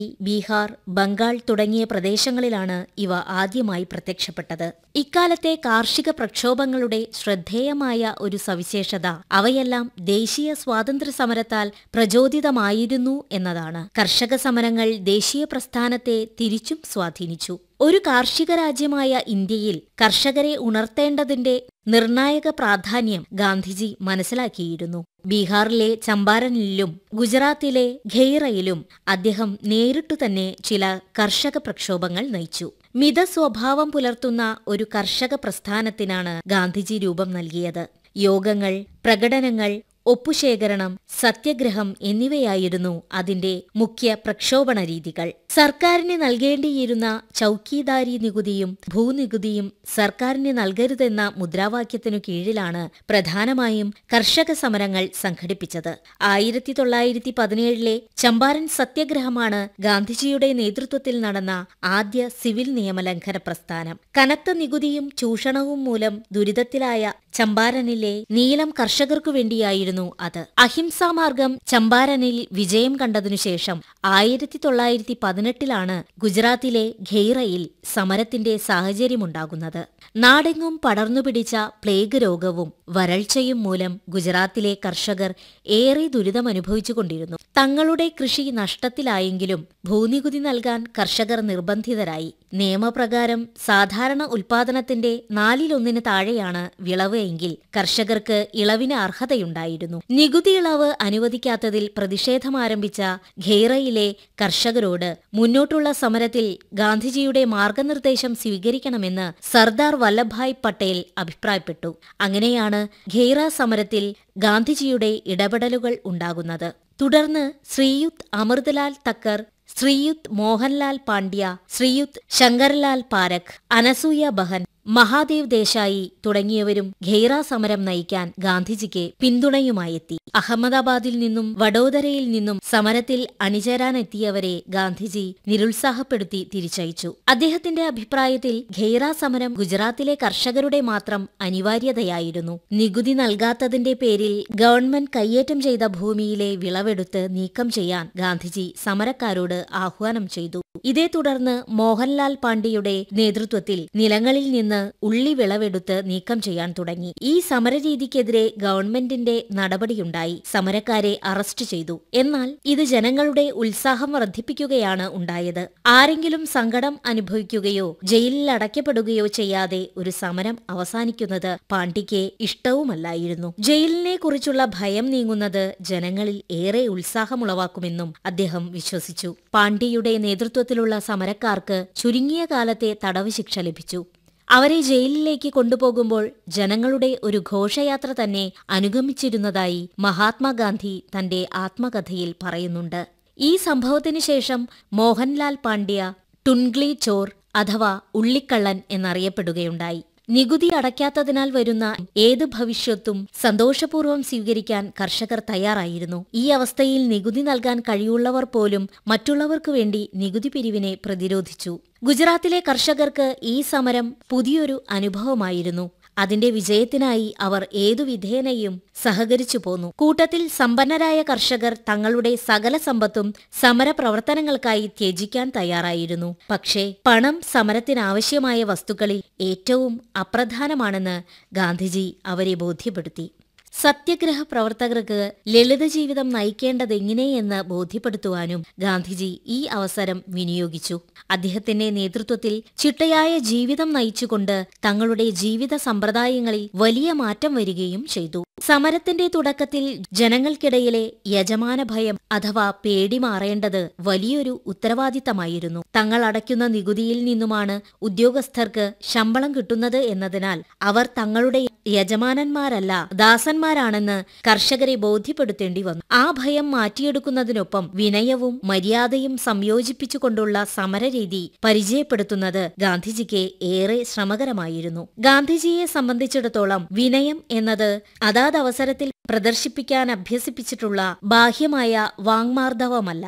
ബീഹാർ ബംഗാൾ തുടങ്ങിയ പ്രദേശങ്ങളിലാണ് ഇവ ആദ്യമായി പ്രത്യക്ഷപ്പെട്ടത് ഇക്കാലത്തെ കാർഷിക പ്രക്ഷോഭങ്ങളുടെ ശ്രദ്ധേയമായ ഒരു സവിശേഷത അവയെല്ലാം ദേശീയ സ്വാതന്ത്ര്യ സമരത്താൽ പ്രചോദിതമായിരുന്നു എന്നതാണ് കർഷക സമരങ്ങൾ ദേശീയ പ്രസ്ഥാനത്തെ തിരിച്ചും സ്വാധീനിച്ചു ഒരു കാർഷിക രാജ്യമായ ഇന്ത്യയിൽ കർഷകരെ ഉണർത്തേണ്ടതിന്റെ നിർണായക പ്രാധാന്യം ഗാന്ധിജി മനസ്സിലാക്കിയിരുന്നു ബീഹാറിലെ ചമ്പാരനിലും ഗുജറാത്തിലെ ഖെയ്റയിലും അദ്ദേഹം നേരിട്ടു തന്നെ ചില കർഷക പ്രക്ഷോഭങ്ങൾ നയിച്ചു മിതസ്വഭാവം പുലർത്തുന്ന ഒരു കർഷക പ്രസ്ഥാനത്തിനാണ് ഗാന്ധിജി രൂപം നൽകിയത് യോഗങ്ങൾ പ്രകടനങ്ങൾ ഒപ്പുശേഖരണം സത്യഗ്രഹം എന്നിവയായിരുന്നു അതിന്റെ മുഖ്യ പ്രക്ഷോഭണ രീതികൾ സർക്കാരിന് നൽകേണ്ടിയിരുന്ന ചൌക്കീദാരി നികുതിയും ഭൂനികുതിയും സർക്കാരിന് നൽകരുതെന്ന മുദ്രാവാക്യത്തിനു കീഴിലാണ് പ്രധാനമായും കർഷക സമരങ്ങൾ സംഘടിപ്പിച്ചത് ആയിരത്തി തൊള്ളായിരത്തി പതിനേഴിലെ ചമ്പാരൻ സത്യഗ്രഹമാണ് ഗാന്ധിജിയുടെ നേതൃത്വത്തിൽ നടന്ന ആദ്യ സിവിൽ നിയമലംഘന പ്രസ്ഥാനം കനത്ത നികുതിയും ചൂഷണവും മൂലം ദുരിതത്തിലായ ചമ്പാരനിലെ നീലം കർഷകർക്കു വേണ്ടിയായിരുന്നു അത് അഹിംസാമാർഗം ചമ്പാരനിൽ വിജയം കണ്ടതിനുശേഷം ആയിരത്തി തൊള്ളായിരത്തി പതിനെട്ടിലാണ് ഗുജറാത്തിലെ ഖെയ്റയിൽ സമരത്തിന്റെ സാഹചര്യമുണ്ടാകുന്നത് നാടെങ്ങും പടർന്നുപിടിച്ച പ്ലേഗ് രോഗവും വരൾച്ചയും മൂലം ഗുജറാത്തിലെ കർഷകർ ഏറെ ദുരിതമനുഭവിച്ചുകൊണ്ടിരുന്നു തങ്ങളുടെ കൃഷി നഷ്ടത്തിലായെങ്കിലും ഭൂനികുതി നൽകാൻ കർഷകർ നിർബന്ധിതരായി നിയമപ്രകാരം സാധാരണ ഉൽപാദനത്തിന്റെ നാലിലൊന്നിന് താഴെയാണ് വിളവ് എങ്കിൽ കർഷകർക്ക് ഇളവിന് അർഹതയുണ്ടായിരുന്നു നികുതി ഇളവ് അനുവദിക്കാത്തതിൽ പ്രതിഷേധമാരംഭിച്ച ഖെയ്റയിലെ കർഷകരോട് മുന്നോട്ടുള്ള സമരത്തിൽ ഗാന്ധിജിയുടെ മാർഗനിർദ്ദേശം സ്വീകരിക്കണമെന്ന് സർദാർ വല്ലഭായ് പട്ടേൽ അഭിപ്രായപ്പെട്ടു അങ്ങനെയാണ് ഖെയ്റ സമരത്തിൽ ഗാന്ധിജിയുടെ ഇടപെടലുകൾ ഉണ്ടാകുന്നത് തുടർന്ന് ശ്രീയുത് അമൃതലാൽ തക്കർ ശ്രീയുത് മോഹൻലാൽ പാണ്ഡ്യ ശ്രീയുത് ശങ്കർലാൽ പാരഖ് അനസൂയ ബഹൻ മഹാദേവ് ദേശായി തുടങ്ങിയവരും ഖെയ്റ സമരം നയിക്കാൻ ഗാന്ധിജിക്ക് പിന്തുണയുമായെത്തി അഹമ്മദാബാദിൽ നിന്നും വഡോദരയിൽ നിന്നും സമരത്തിൽ അണിചേരാനെത്തിയവരെ ഗാന്ധിജി നിരുത്സാഹപ്പെടുത്തി തിരിച്ചയച്ചു അദ്ദേഹത്തിന്റെ അഭിപ്രായത്തിൽ ഖെയ്റ സമരം ഗുജറാത്തിലെ കർഷകരുടെ മാത്രം അനിവാര്യതയായിരുന്നു നികുതി നൽകാത്തതിന്റെ പേരിൽ ഗവൺമെന്റ് കയ്യേറ്റം ചെയ്ത ഭൂമിയിലെ വിളവെടുത്ത് നീക്കം ചെയ്യാൻ ഗാന്ധിജി സമരക്കാരോട് ആഹ്വാനം ചെയ്തു ഇതേ തുടർന്ന് മോഹൻലാൽ പാണ്ഡ്യയുടെ നേതൃത്വത്തിൽ നിലങ്ങളിൽ നിന്ന് ഉള്ളി വിളവെടുത്ത് നീക്കം ചെയ്യാൻ തുടങ്ങി ഈ സമരരീതിക്കെതിരെ ഗവൺമെന്റിന്റെ നടപടിയുണ്ടായി സമരക്കാരെ അറസ്റ്റ് ചെയ്തു എന്നാൽ ഇത് ജനങ്ങളുടെ ഉത്സാഹം വർദ്ധിപ്പിക്കുകയാണ് ഉണ്ടായത് ആരെങ്കിലും സങ്കടം അനുഭവിക്കുകയോ ജയിലിൽ അടയ്ക്കപ്പെടുകയോ ചെയ്യാതെ ഒരു സമരം അവസാനിക്കുന്നത് പാണ്ഡ്യയ്ക്ക് ഇഷ്ടവുമല്ലായിരുന്നു ജയിലിനെ കുറിച്ചുള്ള ഭയം നീങ്ങുന്നത് ജനങ്ങളിൽ ഏറെ ഉത്സാഹമുളവാക്കുമെന്നും അദ്ദേഹം വിശ്വസിച്ചു പാണ്ഡ്യയുടെ നേതൃത്വത്തിലുള്ള സമരക്കാർക്ക് ചുരുങ്ങിയ കാലത്തെ തടവ് ശിക്ഷ ലഭിച്ചു അവരെ ജയിലിലേക്ക് കൊണ്ടുപോകുമ്പോൾ ജനങ്ങളുടെ ഒരു ഘോഷയാത്ര തന്നെ അനുഗമിച്ചിരുന്നതായി മഹാത്മാഗാന്ധി തന്റെ ആത്മകഥയിൽ പറയുന്നുണ്ട് ഈ സംഭവത്തിനു ശേഷം മോഹൻലാൽ പാണ്ഡ്യ ടുൺഗ്ലി ചോർ അഥവാ ഉള്ളിക്കള്ളൻ എന്നറിയപ്പെടുകയുണ്ടായി നികുതി അടയ്ക്കാത്തതിനാൽ വരുന്ന ഏത് ഭവിഷ്യത്തും സന്തോഷപൂർവ്വം സ്വീകരിക്കാൻ കർഷകർ തയ്യാറായിരുന്നു ഈ അവസ്ഥയിൽ നികുതി നൽകാൻ കഴിവുള്ളവർ പോലും മറ്റുള്ളവർക്കു വേണ്ടി നികുതി പിരിവിനെ പ്രതിരോധിച്ചു ഗുജറാത്തിലെ കർഷകർക്ക് ഈ സമരം പുതിയൊരു അനുഭവമായിരുന്നു അതിന്റെ വിജയത്തിനായി അവർ ഏതു വിധേനയും സഹകരിച്ചു പോന്നു കൂട്ടത്തിൽ സമ്പന്നരായ കർഷകർ തങ്ങളുടെ സകല സമ്പത്തും സമരപ്രവർത്തനങ്ങൾക്കായി ത്യജിക്കാൻ തയ്യാറായിരുന്നു പക്ഷേ പണം സമരത്തിനാവശ്യമായ വസ്തുക്കളിൽ ഏറ്റവും അപ്രധാനമാണെന്ന് ഗാന്ധിജി അവരെ ബോധ്യപ്പെടുത്തി സത്യഗ്രഹ പ്രവർത്തകർക്ക് ലളിത ജീവിതം നയിക്കേണ്ടതെങ്ങനെയെന്ന് ബോധ്യപ്പെടുത്തുവാനും ഗാന്ധിജി ഈ അവസരം വിനിയോഗിച്ചു അദ്ദേഹത്തിന്റെ നേതൃത്വത്തിൽ ചിട്ടയായ ജീവിതം നയിച്ചുകൊണ്ട് തങ്ങളുടെ ജീവിത സമ്പ്രദായങ്ങളിൽ വലിയ മാറ്റം വരികയും ചെയ്തു സമരത്തിന്റെ തുടക്കത്തിൽ ജനങ്ങൾക്കിടയിലെ യജമാന ഭയം അഥവാ പേടി മാറേണ്ടത് വലിയൊരു ഉത്തരവാദിത്തമായിരുന്നു തങ്ങൾ അടയ്ക്കുന്ന നികുതിയിൽ നിന്നുമാണ് ഉദ്യോഗസ്ഥർക്ക് ശമ്പളം കിട്ടുന്നത് എന്നതിനാൽ അവർ തങ്ങളുടെ യജമാനന്മാരല്ല ദാസന്മാരാണെന്ന് കർഷകരെ ബോധ്യപ്പെടുത്തേണ്ടി വന്നു ആ ഭയം മാറ്റിയെടുക്കുന്നതിനൊപ്പം വിനയവും മര്യാദയും സംയോജിപ്പിച്ചുകൊണ്ടുള്ള സമരരീതി പരിചയപ്പെടുത്തുന്നത് ഗാന്ധിജിക്ക് ഏറെ ശ്രമകരമായിരുന്നു ഗാന്ധിജിയെ സംബന്ധിച്ചിടത്തോളം വിനയം എന്നത് അതാത് അവസരത്തിൽ പ്രദർശിപ്പിക്കാൻ അഭ്യസിപ്പിച്ചിട്ടുള്ള ബാഹ്യമായ വാങ്മാർദ്ദവമല്ല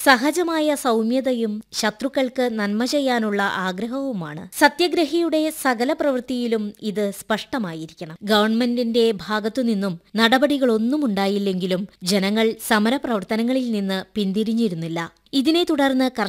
സഹജമായ സൗമ്യതയും ശത്രുക്കൾക്ക് നന്മ ചെയ്യാനുള്ള ആഗ്രഹവുമാണ് സത്യഗ്രഹിയുടെ സകല പ്രവൃത്തിയിലും ഇത് സ്പഷ്ടമായിരിക്കണം ഗവൺമെന്റിന്റെ ഭാഗത്തുനിന്നും നടപടികളൊന്നും ഉണ്ടായില്ലെങ്കിലും ജനങ്ങൾ സമരപ്രവർത്തനങ്ങളിൽ നിന്ന് പിന്തിരിഞ്ഞിരുന്നില്ല ഇതിനെ തുടർന്ന്